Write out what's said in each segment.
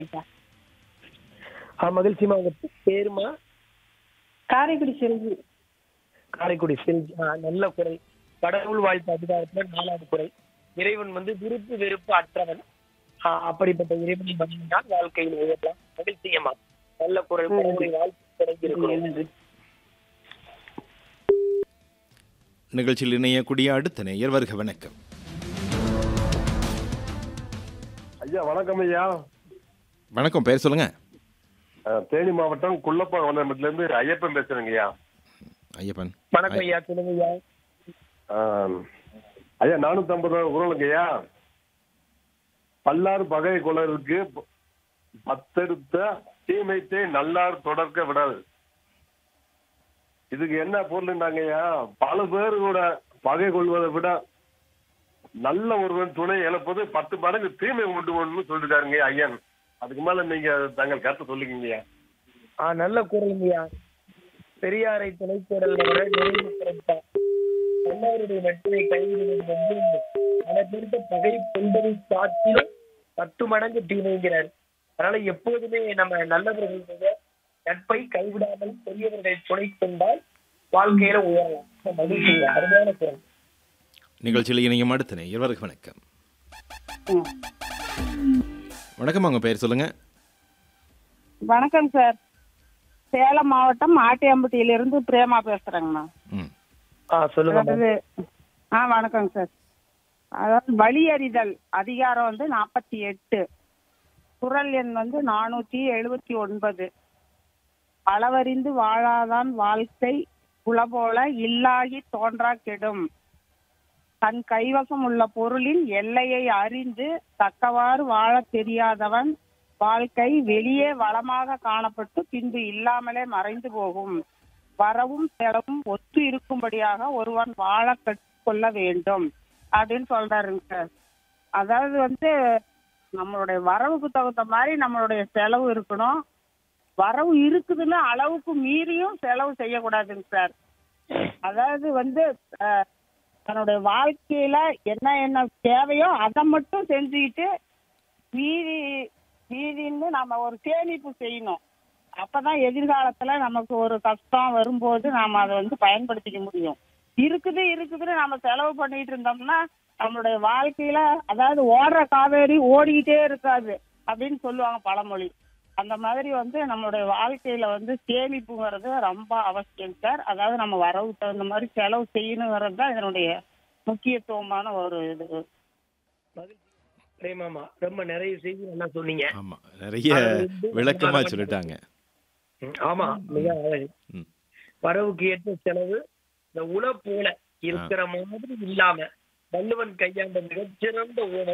ஆ மகிழ்ச்சிமா உங்க பேருமா காரைக்குடி செல்வி காரைக்குடி செல்வி ஆ நல்ல குரல் கடவுள் வாழ்த்து அதிகாரத்துல நாலாவது குரல் இறைவன் வந்து விருப்பு வெறுப்பு அற்றவன் ஆ, அப்படிப்பட்ட இறைவனை வணங்கினால் வாழ்க்கையில் உயரலாம் மகிழ்ச்சியம்மா நல்ல குரல் கடவுளை வாழ்த்து தொடங்கி இருக்கிறோம் நிகழ்ச்சியில் இணையக்கூடிய அடுத்த நேயர் வருக வணக்கம் ஐயா வணக்கம் ஐயா வணக்கம் பேர் சொல்லுங்க அஹ், தேனி மாவட்டம் குள்ளப்பா வனமத்துல இருந்து ஐயப்பன் பேசுறேங்க ஐயா ஐயப்பன் வணக்கம் ஐயா சொல்லுங்க ஐயா அஹ், ஐயா நானூத்தி ஐம்பது குரலுங்க ஐயா பல்லார் பகை குளருக்கு ப- பத்தெடுத்த தீமைத்தே நல்லார் தொடர்க்க விடல் இதுக்கு என்ன பொருள்னாங்க ஐயா பல பேர் கூட பகை கொள்வதை விட நல்ல ஒருவன் துணை இழப்பது பத்து மடங்கு தீமை உண்டு ஒன்று சொல்லிருக்காருங்க ஐயன் அதுக்கு மேல நீங்க தங்கள் கருத்து சொல்லிக்கிங்க ஐயா ஆ நல்ல குரலுங்கய்யா பெரியாரை துணைக்குரல் விட நிறைவு குறைத்தார் அண்ணாருடைய நட்பை கைவிடுவது வந்து பல பேருக்கு பகை கொண்டதை காட்டிலும் பத்து மடங்கு தீமைங்கிறார் அதனால எப்போதுமே நம்ம நல்லவர்களுடைய நட்பை கைவிடாமல் பெரியவர்களை துணை கொண்டால் வாழ்க்கையில உயரலாம் மகிழ்ச்சி அருமையான குரல் நிகழ்ச்சியில் இணையும் அடுத்த நேயர் வருக வணக்கம் வணக்கம் உங்க பேர் சொல்லுங்க வணக்கம் சார் சேலம் மாவட்டம் ஆட்டியாம்பட்டியிலிருந்து பிரேமா பேசுறேங்கண்ணா ம் ஆ சொல்லுங்க அதாவது ஆ வணக்கங்க சார் அதாவது வழி அறிதல் அதிகாரம் வந்து நாற்பத்தி எட்டு குரல் எண் வந்து நானூத்தி எழுபத்தி ஒன்பது அளவறிந்து வாழாதான் வாழ்க்கை குலபோல இல்லாகி தோன்றா கெடும் தன் கைவசம் உள்ள பொருளின் எல்லையை அறிந்து தக்கவாறு வாழத் தெரியாதவன் வாழ்க்கை வெளியே வளமாக காணப்பட்டு பின்பு இல்லாமலே மறைந்து போகும் வரவும் செலவும் ஒத்து இருக்கும்படியாக ஒருவன் வாழ கற்றுக்கொள்ள வேண்டும் அப்படின்னு சொல்றாருங்க சார் அதாவது வந்து நம்மளுடைய வரவுக்கு தகுந்த மாதிரி நம்மளுடைய செலவு இருக்கணும் வரவு இருக்குதுன்னு அளவுக்கு மீறியும் செலவு செய்யக்கூடாதுங்க சார் அதாவது வந்து அஹ், தன்னுடைய வாழ்க்கையில என்ன என்ன தேவையோ அதை மட்டும் செஞ்சுக்கிட்டு மீதி மீதின்னு நம்ம ஒரு சேமிப்பு செய்யணும் அப்பதான் எதிர்காலத்துல நமக்கு ஒரு கஷ்டம் வரும்போது நாம அதை வந்து பயன்படுத்திக்க முடியும் இருக்குது இருக்குதுன்னு நம்ம செலவு பண்ணிட்டு இருந்தோம்னா நம்மளுடைய வாழ்க்கையில அதாவது ஓடுற காவேரி ஓடிக்கிட்டே இருக்காது அப்படின்னு சொல்லுவாங்க பழமொழி அந்த மாதிரி வந்து நம்மளுடைய வாழ்க்கையில வந்து சேமிப்புங்கிறது ரொம்ப அவசியம் சார் அதாவது நம்ம வரவு தகுந்த மாதிரி செலவு செய்யணுங்கிறது தான் இதனுடைய முக்கியத்துவமான ஒரு இது மகிழ்ச்சி பிரேமாமா ரொம்ப நிறைய செய்தி நல்லா சொன்னீங்க ஆமா நிறைய விளக்கமா சொல்லிட்டாங்க ம், ஆமா மிக அழகு ம். வரவுக்கு ஏற்ற செலவு இந்த உல போல இருக்கிற மாதிரி இல்லாம வள்ளுவன் கையாண்ட மிகச்சிறந்த உணவை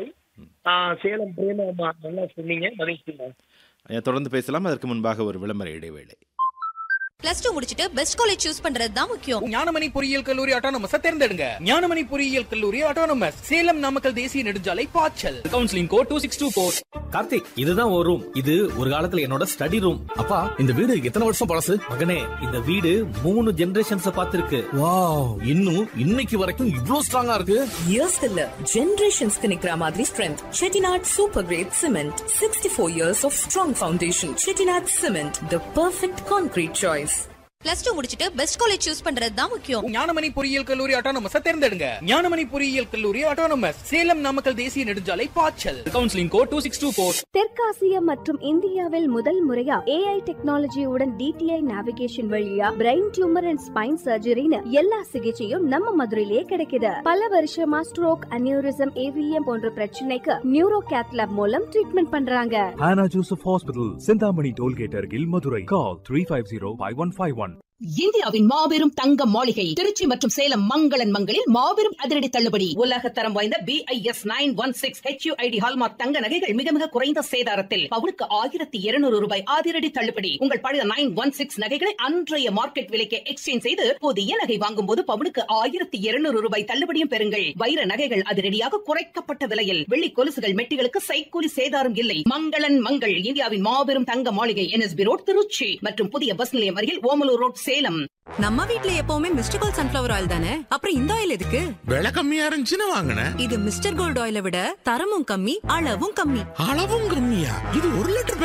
சேலம் பிரேமாமா நல்லா சொன்னீங்க மகிழ்ச்சிமா ஐயா தொடர்ந்து பேசலாம் அதற்கு முன்பாக ஒரு விளம்பர இடைவேளை பிளஸ் டூ முடிச்சிட்டு பெஸ்ட் காலேஜ் சூஸ் பண்றது தான் முக்கியம் ஞானமணி பொறியியல் கல்லூரி ஆட்டோனமஸ் தேர்ந்தெடுங்க ஞானமணி பொறியியல் கல்லூரி ஆட்டோனமஸ் சேலம் நாமக்கல் தேசிய நெடுஞ்சாலை பாய்ச்சல் counselling code two six two four Karthik இதுதான் ஒரு ரூம் இது ஒரு காலத்துல என்னோட ஸ்டடி ரூம் அப்பா இந்த வீடு எத்தனை வருஷம் பழசு மகனே இந்த வீடு மூணு ஜெனரேஷன்ஸ் பார்த்திருக்கு வாவ் இன்னும் இன்னைக்கு வரைக்கும் இவ்ளோ ஸ்ட்ராங்கா இருக்கு இயர்ஸ் இல்ல ஜெனரேஷன்ஸ்க்கு நிக்கிற மாதிரி strength Chettinad super grade cement sixty four years of strong foundation Chettinad cement the perfect concrete choice plus two முடிச்சிட்டு பெஸ்ட் காலேஜ் சூஸ் பண்றது தான் முக்கியம் ஞானமணி பொறியியல் கல்லூரி ஆட்டோனமஸ் தேர்ந்தெடுங்க ஞானமணி பொறியியல் கல்லூரி ஆட்டோனமஸ் சேலம் நாமக்கல் தேசிய நெடுஞ்சாலை பாய்ச்சல் counselling code two six two four தெற்காசியா மற்றும் இந்தியாவில் முதல் முறையா ஏஐ டெக்னாலஜியுடன் டிடிஐ நேவிகேஷன் வழியா பிரெயின் டியூமர் அண்ட் ஸ்பைன் சர்ஜரின்னு எல்லா சிகிச்சையும் நம்ம மதுரையிலே கிடைக்குது பல வருஷமா ஸ்ட்ரோக் அனியூரிசம் ஏவிஎம் போன்ற பிரச்சனைக்கு நியூரோ கேத்லாப் மூலம் ட்ரீட்மெண்ட் பண்றாங்க Hannah Joseph Hospital, Sindhamani Tollgate Argil, Madurai. Call 350-5151. இந்தியாவின் மாபெரும் தங்க மாளிகை திருச்சி மற்றும் சேலம் மங்களன் மங்களில் மாபெரும் அதிரடி தள்ளுபடி உலக தரம் வாய்ந்த BIS nine one six HUID hallmark தங்க நகைகள் மிக மிக குறைந்த சேதாரத்தில் பவுனுக்கு ஆயிரத்தி இருநூறு ரூபாய் அதிரடி தள்ளுபடி உங்கள் பழைய நைன் ஒன் சிக்ஸ் நகைகளை அன்றைய மார்க்கெட் விலைக்கு எக்ஸ்சேஞ்ச் செய்து புதிய நகை வாங்கும் போது பவுனுக்கு ஆயிரத்தி இருநூறு ரூபாய் தள்ளுபடியும் பெறுங்கள் வைர நகைகள் அதிரடியாக குறைக்கப்பட்ட விலையில் வெள்ளி கொலுசுகள் மெட்டிகளுக்கு சைக்கூலி சேதாரம் இல்லை மங்களன் மங்கள் இந்தியாவின் மாபெரும் தங்க மாளிகை என்எஸ்பி ரோட் திருச்சி மற்றும் புதிய பஸ் நிலையம் அருகில் ஓமலூர் ரோட் சேலம் நம்ம வீட்ல எப்பவுமே மிஸ்டர் கோல்ட் சன்ஃபிளவர் ஆயில் தானே அப்புறம் இந்த ஆயில் எதுக்கு விலை கம்மியா இருந்துச்சுன்னு வாங்கினேன் இது மிஸ்டர் கோல்ட் ஆயிலை விட தரமும் கம்மி அளவும் கம்மி அளவும் கம்மியா இது ஒரு லிட்டர்